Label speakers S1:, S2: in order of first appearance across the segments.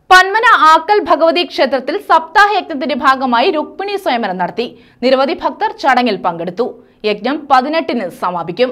S1: പന്മന ആക്കൽ ഭഗവതി ക്ഷേത്രത്തിൽ സപ്താഹ യജ്ഞത്തിന്റെ ഭാഗമായി രുക്മിണി സ്വയംവരം നടത്തി നിരവധി ഭക്തർ ചടങ്ങിൽ പങ്കെടുത്തു യജ്ഞം പതിനെട്ടിന് സമാപിക്കും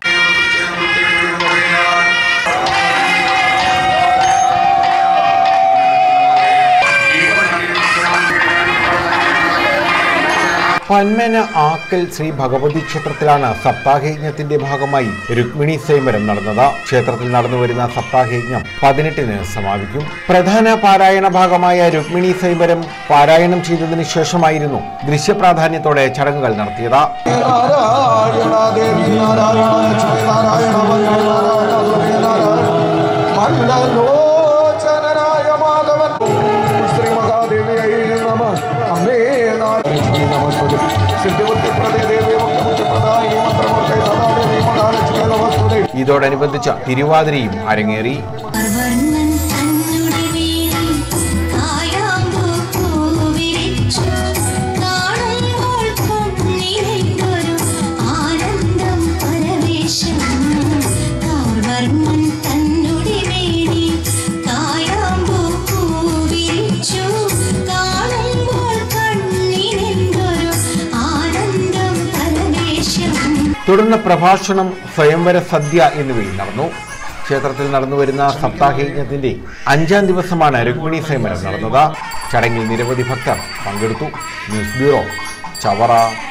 S2: പന്മന ആക്കൽ ശ്രീ ഭഗവതി ക്ഷേത്രത്തിലാണ് സപ്താഹയജ്ഞത്തിന്റെ ഭാഗമായി രുക്മിണി സ്വയംവരം നടന്നത് ക്ഷേത്രത്തിൽ നടന്നുവരുന്ന സപ്താഹയജ്ഞം പതിനെട്ടിന് സമാപിക്കും പ്രധാന പാരായണ ഭാഗമായ രുക്മിണി സ്വയംവരം പാരായണം ചെയ്തതിനു ശേഷമായിരുന്നു ദൃശ്യപ്രാധാന്യത്തോടെ ചടങ്ങുകൾ നടത്തിയത്
S3: നാരായണ ദേവി നാരായണ ലക്ഷ്മി നാരായണ വല്ലഭ നാരായണ ദേവി നാരായണ മണ്ഡലോചനായ മാധവൻ ശ്രീ മഹാദേവിയൈ നമ അമ്മേ നാരായണി നമസ്തുതി സിദ്ധിവൃത്തി പ്രദേ ദേവി മുഖ്യമുഖ്യപ്രദായി മന്ത്രമൂർത്തി സദാ ദേവി മഹാലക്ഷ്മി നമസ്തുതി
S2: ഇതോടനുബന്ധിച്ച് തിരുവാതിരയും അരങ്ങേറി
S4: വർണ്ണൻ തന്നുടെ വീണി കായാമ്പൂ പൂവിരിച്ചു കാണുമ്പോൾ കണ്ണിലെന്തൊരു ആനന്ദം പരവേശം കാർവർണ്ണൻ തന്നുടെ വീണി കായാമ്പൂ പൂവിരിച്ചു കാണുമ്പോൾ കണ്ണിലെന്തൊരു ആനന്ദം പരവേശം
S2: തുടർന്ന് പ്രഭാഷണം സ്വയംവര സദ്യ എന്നിവയും നടന്നു ക്ഷേത്രത്തിൽ നടന്നുവരുന്ന സപ്താഹയജ്ഞത്തിന്റെ അഞ്ചാം ദിവസമാണ് രുക്മിണി സ്വയംവരം നടന്നത് ചടങ്ങിൽ നിരവധി ഭക്തർ പങ്കെടുത്തു ന്യൂസ് ബ്യൂറോ ചവറ